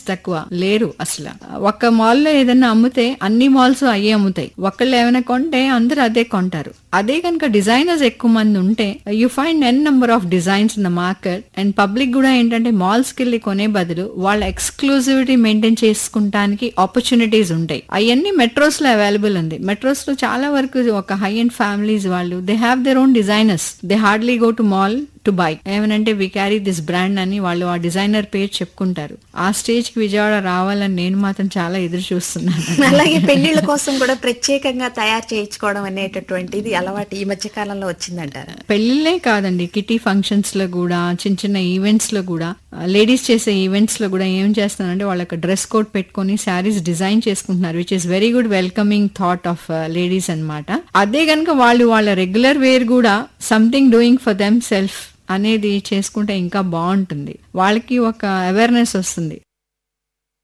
తక్కువ లేరు అసలు ఒక్క మాల్ లో ఏదైనా అమ్మితే అన్ని మాల్స్ అయ్యే అమ్ముతాయి ఒకళ్ళు ఏమైనా కొంటే అందరూ అదే కొంటారు అదే కనుక డిజైనర్స్ ఎక్కువ మంది ఉంటే you find n number of designs in the market and public కూడా ఏంటంటే మాల్స్ కి వెళ్ళి కొనే బదులు వాళ్ళ ఎక్స్క్లూజివిటీ మెయింటైన్ చేసుకుంటానికి ఆపర్చునిటీస్ ఉంటాయి అవన్నీ మెట్రోస్ లో అవైలబుల్ ఉంది మెట్రోస్ లో చాలా వరకు ఒక హై అండ్ ఫ్యామిలీస్ వాళ్ళు they have their own designers they hardly go to mall to buy ఏమనంటే వి క్యారీ దిస్ బ్రాండ్ అని వాళ్ళు ఆ డిజైనర్ పేరు చెప్పుకుంటారు ఆ స్టేజ్ కి విజయవాడ రావాలని నేను మాత్రం చాలా ఎదురు చూస్తున్నాను అలాగే పెళ్లిళ్ళ కోసం కూడా ప్రత్యేకంగా తయారు చేయించుకోవడం అనేటటువంటిది అలవాటు ఈ మధ్య కాలంలో వచ్చిందంటారు పెళ్లిళ్ళే కాదండి కిటీ ఫంక్షన్స్ లో కూడా చిన్న చిన్న ఈవెంట్స్ లో కూడా లేడీస్ చేసే ఈవెంట్స్ లో కూడా ఏం చేస్తున్నారంటే వాళ్ళకి డ్రెస్ కోడ్ పెట్టుకొని శారీస్ డిజైన్ చేసుకుంటున్నారు which is very good welcoming thought of ladies అన్నమాట అదే కనుక వాళ్ళు వాళ్ళ రెగ్యులర్ వేర్ కూడా something doing for them self అనేది చేసుకుంటే ఇంకా బాగుంటుంది వాళ్ళకి ఒక అవేర్నెస్ వస్తుంది